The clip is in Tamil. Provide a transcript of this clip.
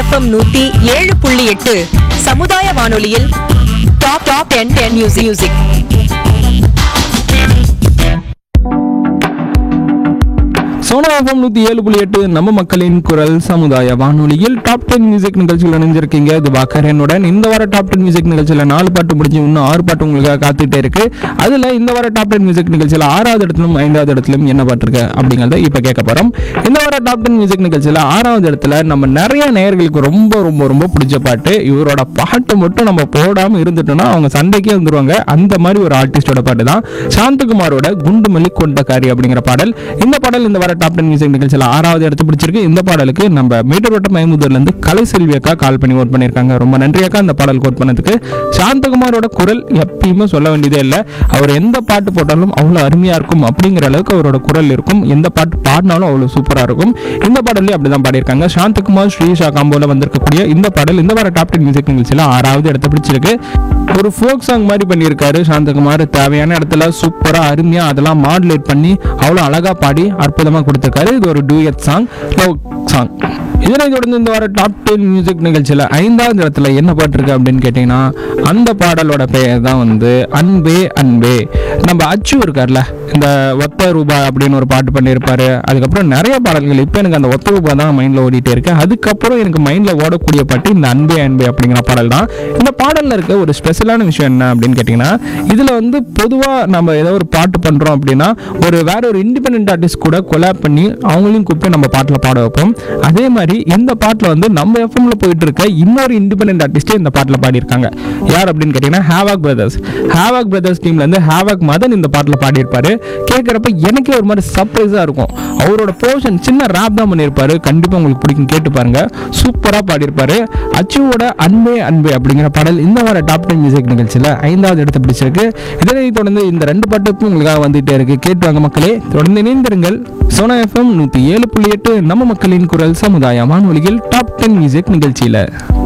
எஃப்எம் நூத்தி ஏழு புள்ளி எட்டு சமுதாய வானொலியில் top top ten ten music music Sona FM நூற்றி ஏழு புள்ளி எட்டு நம்ம மக்களின் குரல் சமுதாய வானொலியில் டாப் டென் மியூசிக் நிகழ்ச்சியில் இணைஞ்சிருக்கீங்க இது பாக்கரனுடன் இந்த வார டாப் டென் மியூசிக் நிகழ்ச்சியில் நாலு பாட்டு முடிஞ்சு இன்னும் ஆறு பாட்டு உங்களுக்காக காத்துட்டே இருக்கு அதில் இந்த வார டாப் டென் மியூசிக் நிகழ்ச்சியில் ஆறாவது இடத்திலும் ஐந்தாவது இடத்திலும் என்ன பாட்டு இருக்கு அப்படிங்கிறத இப்போ கேட்க போகிறோம் இந்த வார டாப் டென் மியூசிக் நிகழ்ச்சியில் ஆறாவது இடத்துல நம்ம நிறைய நேயர்களுக்கு ரொம்ப ரொம்ப ரொம்ப பிடிச்ச பாட்டு இவரோட பாட்டு மட்டும் நம்ம போடாமல் இருந்துட்டோம்னா அவங்க சண்டைக்கே வந்துருவாங்க அந்த மாதிரி ஒரு ஆர்டிஸ்டோட பாட்டு தான் சாந்தகுமாரோட குண்டுமல்லி கொண்டக்காரி அப்படிங்கிற பாடல் இந்த பாடல் இந்த வார டாப் டென் மியூசிக் நிகழ்ச்சியில் ஆறாவது இடத்து பிடிச்சிருக்கு இந்த பாடலுக்கு நம்ம மேட்டூர்வட்டம் மயமுதூர்லேருந்து கலை செல்வி அக்கா கால் பண்ணி ஓட் பண்ணியிருக்காங்க ரொம்ப நன்றி அக்கா இந்த பாடல் கோட் பண்ணதுக்கு சாந்தகுமாரோட குரல் எப்பயுமே சொல்ல வேண்டியதே இல்லை அவர் எந்த பாட்டு போட்டாலும் அவ்வளோ அருமையாக இருக்கும் அப்படிங்கிற அளவுக்கு அவரோட குரல் இருக்கும் எந்த பாட்டு பாடினாலும் அவ்வளோ சூப்பராக இருக்கும் இந்த பாடல்லையும் அப்படி தான் பாடியிருக்காங்க சாந்தகுமார் ஸ்ரீஷா காம்போல வந்திருக்கக்கூடிய இந்த பாடல் இந்த வார டாப் டென் மியூசிக் நிகழ்ச்சியில் ஆறாவது இடத்த பிடிச்சிருக்கு ஒரு ஃபோக் சாங் மாதிரி பண்ணியிருக்காரு சாந்தகுமார் தேவையான இடத்துல சூப்பராக அருமையாக அதெல்லாம் மாடுலேட் பண்ணி அவ்வளோ அழகாக பாடி அற்புதமாக கொடுத்துருக்காரு இது ஒரு டூயட் சாங் லவ் சாங் இதனை தொடர்ந்து இந்த வார டாப் டென் மியூசிக் நிகழ்ச்சியில் ஐந்தாவது இடத்துல என்ன பாட்டு இருக்கு அப்படின்னு கேட்டிங்கன்னா அந்த பாடலோட பெயர் தான் வந்து அன்பே அன்பே நம்ம அச்சு இருக்கார்ல இந்த ஒத்த ரூபா அப்படின்னு ஒரு பாட்டு பண்ணியிருப்பாரு அதுக்கப்புறம் நிறைய பாடல்கள் இப்போ எனக்கு அந்த ஒத்த ரூபா தான் மைண்டில் ஓடிட்டே இருக்கு அதுக்கப்புறம் எனக்கு மைண்டில் ஓடக்கூடிய பாட்டு இந்த அன்பே அன்பே அப்படிங்கிற பாடல் தான் இந்த பாடலில் இருக்க ஒரு ஸ்பெஷலான விஷயம் என்ன அப்படின்னு கேட்டிங்கன்னா இதில் வந்து பொதுவாக நம்ம ஏதோ ஒரு பாட்டு பண்ணுறோம் அப்படின்னா ஒரு வேற ஒரு இண்டிபெண்ட் ஆர்டிஸ்ட் கூட கொலாப் பண்ணி அவங்களையும் கூப்பிட்டு நம்ம பாட்டில் பாட வைப்போம் அதே மாதிரி இந்த பாட்டில் வந்து நம்ம எஃப்எம்ல போயிட்டு இருக்க இன்னொரு இண்டிபெண்ட் ஆர்டிஸ்டே இந்த பாட்டில் பாடியிருக்காங்க யார் அப்படின்னு கேட்டிங்கன்னா ஹேவாக் பிரதர்ஸ் ஹேவாக் பிரதர்ஸ் டீம்லேருந்து ஹேவாக் மதன் இந்த பாட்டில் பாடியிருப்பாரு கேட்குறப்ப எனக்கே ஒரு மாதிரி சர்ப்ரைஸாக இருக்கும் அவரோட போர்ஷன் சின்ன ரேப் தான் பண்ணியிருப்பாரு கண்டிப்பாக உங்களுக்கு பிடிக்கும் கேட்டு பாருங்க சூப்பராக பாடியிருப்பாரு அச்சுவோட அன்பே அன்பே அப்படிங்கிற பாடல் இந்த வார டாப் டென் மியூசிக் நிகழ்ச்சியில் ஐந்தாவது இடத்தை பிடிச்சிருக்கு இதனை தொடர்ந்து இந்த ரெண்டு பாட்டுக்கும் உங்களுக்காக வந்துட்டே இருக்கு கேட்டு வாங்க மக்களே தொடர்ந்து இணைந்திருங்கள் சோனா எஃப்எம் நூற்றி ஏழு புள்ளி எட்டு நம்ம மக்களின் குரல் சமுதாய வானொலியில் டாப் டென் மியூசிக் நிகழ்ச்சியில்